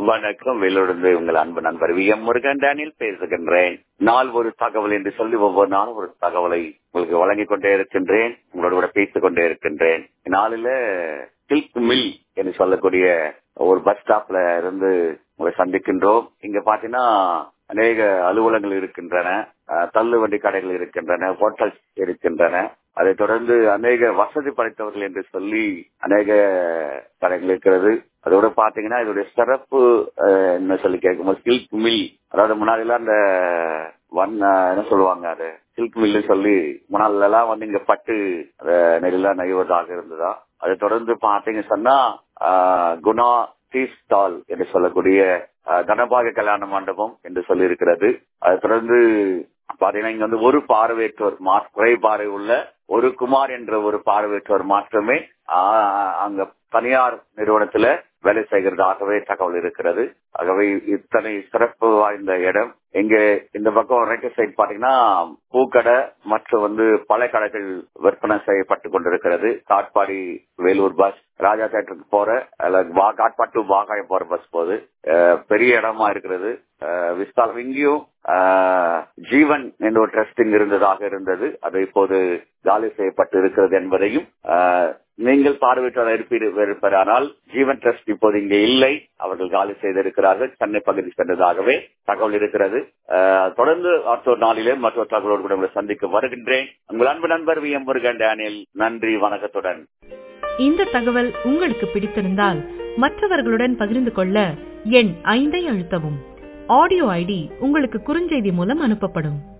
வணக்கம் வேலூர்ந்து உங்கள் அன்பு நண்பர் வி எம் முருகன் டேனியல் பேசுகின்றேன் நாள் ஒரு தகவல் என்று சொல்லி ஒவ்வொரு நாளும் ஒரு தகவலை உங்களுக்கு வழங்கிக் கொண்டே இருக்கின்றேன் உங்களோட கூட பேசிக் கொண்டே இருக்கின்றேன் நாளில சில்க் மில் என்று சொல்லக்கூடிய ஒரு பஸ் ஸ்டாப்ல இருந்து உங்களை சந்திக்கின்றோம் இங்க பாத்தீங்கன்னா அநேக அலுவலகங்கள் இருக்கின்றன தள்ளு வண்டி கடைகள் இருக்கின்றன ஹோட்டல்ஸ் இருக்கின்றன அதை தொடர்ந்து அநேக வசதி படைத்தவர்கள் என்று சொல்லி அநேக கடைகள் இருக்கிறது அதோட பாத்தீங்கன்னா இதோடைய சிறப்பு என்ன சொல்லி கேட்கும்போது சில்க் மில் அதாவது முன்னாடி எல்லாம் அந்த வன் என்ன சொல்லுவாங்க அது சில்க் மில்லு சொல்லி முன்னாள் எல்லாம் வந்து இங்க பட்டு நெல்லாம் நெய்வதாக இருந்ததா அதை தொடர்ந்து பாத்தீங்க சொன்னா குணா டீ ஸ்டால் என்று சொல்லக்கூடிய தனபாக கல்யாண மண்டபம் என்று சொல்லி இருக்கிறது அதை தொடர்ந்து பாத்தீங்கன்னா இங்க வந்து ஒரு பார்வையற்றோர் குறை பார்வை உள்ள ஒரு குமார் என்ற ஒரு பார்வையற்றோர் மாற்றமே அங்க தனியார் நிறுவனத்துல வேலை செய்கிறதாகவே தகவல் இருக்கிறது ஆகவே இத்தனை சிறப்பு வாய்ந்த இடம் இங்க இந்த பக்கம் ரைட் சைட் பாத்தீங்கன்னா பூக்கடை மற்றும் வந்து பல கடைகள் விற்பனை செய்யப்பட்டு கொண்டிருக்கிறது காட்பாடி வேலூர் பஸ் ராஜா தேட்டருக்கு போற காட்பாடு டு வாகாயம் போற பஸ் போகுது பெரிய இடமா இருக்கிறது விஸ்தாலம் இங்கேயும் ஜீவன் என்ற ஒரு ட்ரஸ்டிங் இருந்ததாக இருந்தது அது இப்போது காலி செய்யப்பட்டு இருக்கிறது என்பதையும் நீங்கள் பார்வையிட்டாளர் இருப்பீர் ஆனால் ஜீவன் ட்ரஸ்ட் இப்போது இங்கே இல்லை அவர்கள் காலி செய்திருக்கிறார்கள் சென்னை பகுதி சென்றதாகவே தகவல் இருக்கிறது தொடர்ந்து மற்றொரு நாளிலே மற்றொரு தகவலோடு கூட உங்களை சந்திக்க வருகின்றேன் உங்கள் அன்பு நண்பர் வி எம் முருகன் டேனியல் நன்றி வணக்கத்துடன் இந்த தகவல் உங்களுக்கு பிடித்திருந்தால் மற்றவர்களுடன் பகிர்ந்து கொள்ள எண் ஐந்தை அழுத்தவும் ஆடியோ ஐடி உங்களுக்கு குறுஞ்செய்தி மூலம் அனுப்பப்படும்